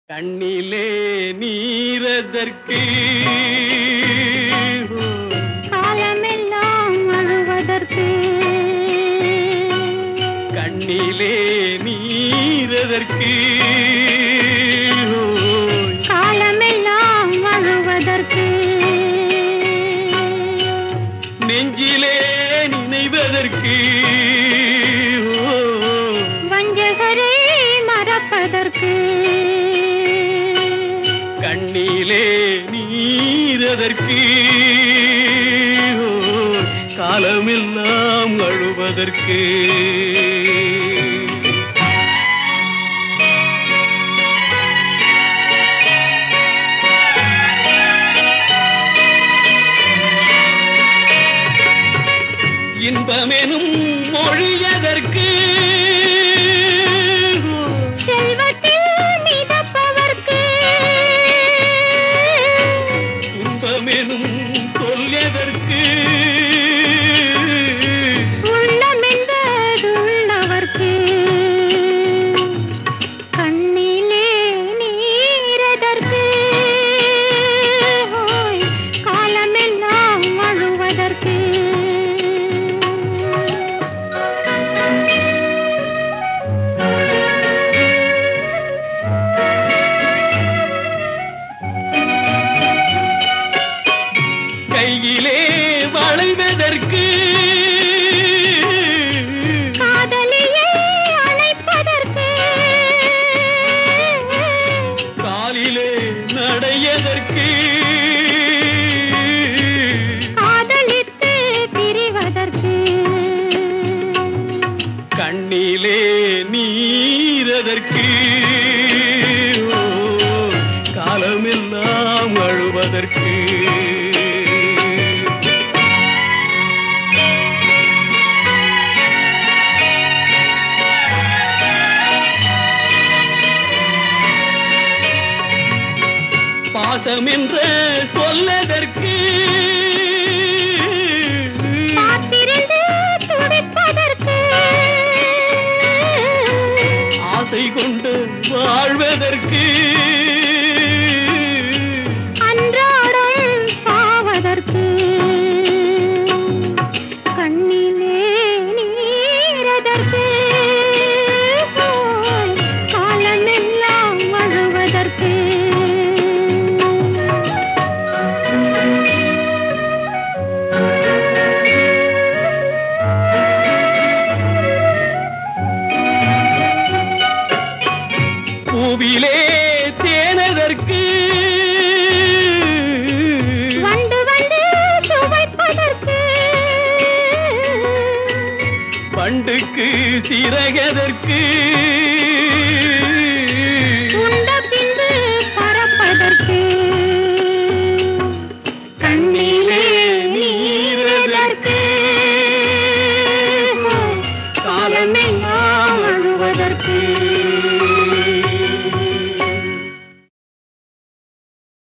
கண்ணிலே நீரதற்கு காலமெல்லாம் அழுவதற்கு கண்ணிலே நீரதற்கு காலமெல்லாம் அழுவதற்கு நெஞ்சிலே நினைவதற்கு வஞ்சகரே மறப்பதற்கு கண்ணிலே நீரதற்கு காலமெல்லாம் அழுவதற்கு இன்பமெனும் மொழியதற்கு செல்வத்தில் மிதப்பவர்க்கு துன்பமெனும் சொல்லியதற்கு உள்ளமென்பது உள்ளவர்க்கு கண்ணிலே நீரதற்கு ஓய், காலமெல்லாம் அழுவதற்கு கையிலே வளைவதற்கு காதலியை அணைப்பதற்கு காலிலே நடையதற்கு காதலித்து பிரிவதற்கு கண்ணிலே நீரதற்கு ஓ, காலமெல்லாம் அழுவதற்கு பாசம் என்ற சொல்லதற்கு காத்திருந்து துடிப்பதற்கு ஆசை கொண்டு வாழ்வதற்கு அன்றாடம் சாவதற்கு கண்ணிலே நீரதற்கு போய் காலமெல்லாம் அழுவதற்கு பூவிலே தேனதற்கு வண்டு வந்து சுவைப்பதற்கு பண்டுக்கு சிறகதற்கு